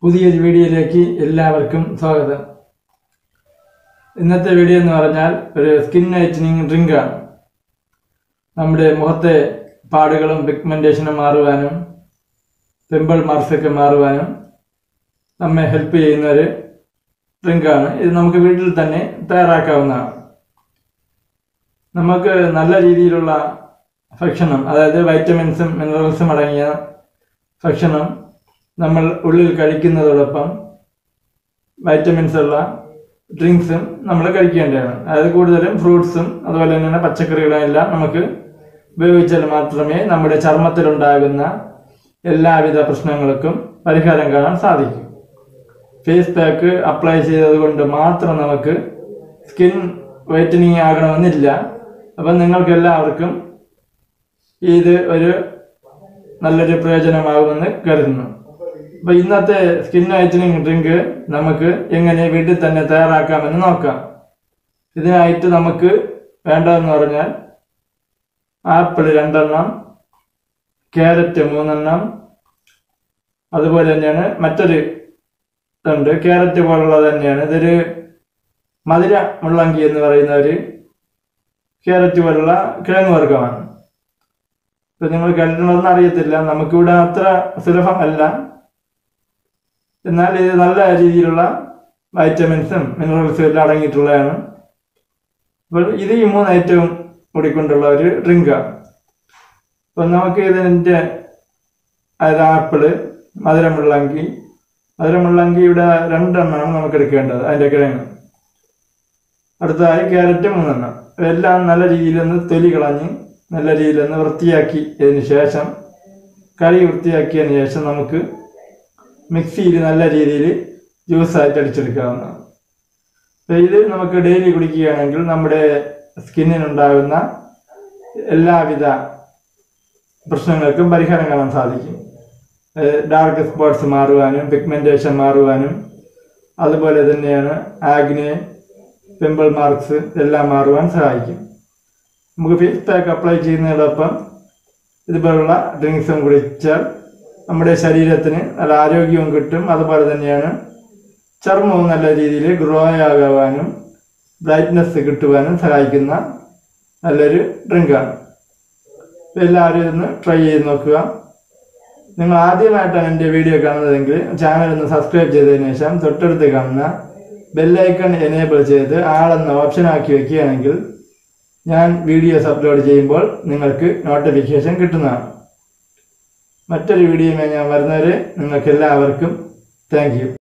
പുതിയൊരു വീഡിയോയിലേക്ക് എല്ലാവർക്കും സ്വാഗതം ഇന്നത്തെ വീഡിയോ എന്ന് പറഞ്ഞാൽ ഒരു സ്കിൻ വൈറ്റനിങ് ഡ്രിങ്കാണ് നമ്മുടെ മുഖത്തെ പാടുകളും പിഗ്മെന്റേഷനും മാറുവാനും പിമ്പിൾ മാർക്സൊക്കെ മാറുവാനും നമ്മെ ഹെൽപ്പ് ചെയ്യുന്ന ഒരു ഡ്രിങ്കാണ് ഇത് നമുക്ക് വീട്ടിൽ തന്നെ തയ്യാറാക്കാവുന്നതാണ് നമുക്ക് നല്ല രീതിയിലുള്ള ഭക്ഷണം അതായത് വൈറ്റമിൻസും മിനറൽസും അടങ്ങിയ ഭക്ഷണം നമ്മൾ ഉള്ളിൽ കഴിക്കുന്നതോടൊപ്പം വൈറ്റമിൻസ് ഉള്ള ഡ്രിങ്ക്സും നമ്മൾ കഴിക്കേണ്ടതാണ് അതായത് കൂടുതലും ഫ്രൂട്ട്സും അതുപോലെ തന്നെ പച്ചക്കറികളും എല്ലാം നമുക്ക് ഉപയോഗിച്ചാൽ മാത്രമേ നമ്മുടെ ചർമ്മത്തിലുണ്ടാകുന്ന എല്ലാവിധ പ്രശ്നങ്ങൾക്കും പരിഹാരം കാണാൻ സാധിക്കൂ ഫേസ് പാക്ക് അപ്ലൈ ചെയ്തത് കൊണ്ട് മാത്രം നമുക്ക് സ്കിൻ വൈറ്റനിങ് ആകണമെന്നില്ല അപ്പം നിങ്ങൾക്ക് എല്ലാവർക്കും ഇത് ഒരു നല്ലൊരു പ്രയോജനമാകുമെന്ന് കരുതുന്നു അപ്പൊ ഇന്നത്തെ സ്കിൻ വൈറ്റനിങ് ഡ്രിങ്ക് നമുക്ക് എങ്ങനെ വീട്ടിൽ തന്നെ തയ്യാറാക്കാമെന്ന് നോക്കാം ഇതിനായിട്ട് നമുക്ക് വേണ്ടതെന്ന് പറഞ്ഞാൽ ആപ്പിൾ രണ്ടെണ്ണം ക്യാരറ്റ് മൂന്നെണ്ണം അതുപോലെ തന്നെയാണ് മറ്റൊരു ഇതുണ്ട് ക്യാരറ്റ് പോലുള്ളത് തന്നെയാണ് ഇതൊരു മധുര മുള്ളങ്കി എന്ന് പറയുന്ന ഒരു ക്യാരറ്റ് പോലുള്ള കിഴങ്ങ് വർഗമാണ് ഇപ്പൊ നിങ്ങൾ കണ്ടിട്ടുണ്ടെന്ന് അറിയത്തില്ല നമുക്കിവിടെ അത്ര സുലഭമല്ല എന്നാൽ ഇത് നല്ല രീതിയിലുള്ള വൈറ്റമിൻസും മിനറൽസും എല്ലാം അടങ്ങിയിട്ടുള്ളതാണ് അപ്പോൾ ഇത് ഈ മൂന്ന് ഐറ്റവും കൂടിക്കൊണ്ടുള്ള ഒരു ഡ്രിങ്കാണ് അപ്പം നമുക്ക് ഇതിൻ്റെ അതായത് ആപ്പിള് മധുരമുള്ളങ്കി മധുരമുള്ളങ്കി ഇവിടെ രണ്ടെണ്ണമാണ് നമുക്ക് എടുക്കേണ്ടത് അതിൻ്റെ കിഴങ്ങ് അടുത്തതായി ക്യാരറ്റ് മൂന്നെണ്ണം ഇതെല്ലാം നല്ല രീതിയിലൊന്ന് തൊലി കളഞ്ഞ് നല്ല രീതിയിലൊന്ന് വൃത്തിയാക്കിയതിന് ശേഷം കറി വൃത്തിയാക്കിയതിന് ശേഷം നമുക്ക് മിക്സിയിൽ നല്ല രീതിയിൽ ജ്യൂസായിട്ട് അടിച്ചെടുക്കാവുന്നതാണ് അപ്പോൾ ഇത് നമുക്ക് ഡെയിലി കുടിക്കുകയാണെങ്കിൽ നമ്മുടെ സ്കിന്നിനുണ്ടാകുന്ന എല്ലാവിധ പ്രശ്നങ്ങൾക്കും പരിഹാരം കാണാൻ സാധിക്കും ഡാർക്ക് സ്പോട്ട്സ് മാറുവാനും പിഗ്മെൻറ്റേഷൻ മാറുവാനും അതുപോലെ തന്നെയാണ് ആഗ്നെ പിമ്പിൾ മാർക്സ് എല്ലാം മാറുവാൻ സഹായിക്കും നമുക്ക് ഫേസ് പാക്ക് അപ്ലൈ ചെയ്യുന്നതോടൊപ്പം ഇതുപോലുള്ള ഡ്രിങ്ക്സും കുടിച്ചാൽ നമ്മുടെ ശരീരത്തിന് നല്ല ആരോഗ്യവും കിട്ടും അതുപോലെ തന്നെയാണ് ചർമ്മവും നല്ല രീതിയിൽ ഗ്രോ ആകുവാനും ബ്രൈറ്റ്നെസ് കിട്ടുവാനും സഹായിക്കുന്ന നല്ലൊരു ഡ്രിങ്കാണ് എല്ലാവരും ഇതൊന്ന് ട്രൈ ചെയ്ത് നോക്കുക നിങ്ങൾ ആദ്യമായിട്ടാണ് എൻ്റെ വീഡിയോ കാണുന്നതെങ്കിൽ ചാനൽ ഒന്ന് സബ്സ്ക്രൈബ് ചെയ്തതിനു ശേഷം തൊട്ടടുത്ത് കാണുന്ന ബെല്ലൈക്കൺ എനേബിൾ ചെയ്ത് ആളെന്ന ഓപ്ഷൻ ആക്കി വെക്കുകയാണെങ്കിൽ ഞാൻ വീഡിയോസ് അപ്ലോഡ് ചെയ്യുമ്പോൾ നിങ്ങൾക്ക് നോട്ടിഫിക്കേഷൻ കിട്ടുന്നതാണ് മറ്റൊരു വീഡിയോയുമായി ഞാൻ വരുന്നവരെ നിങ്ങൾക്ക് എല്ലാവർക്കും താങ്ക് യു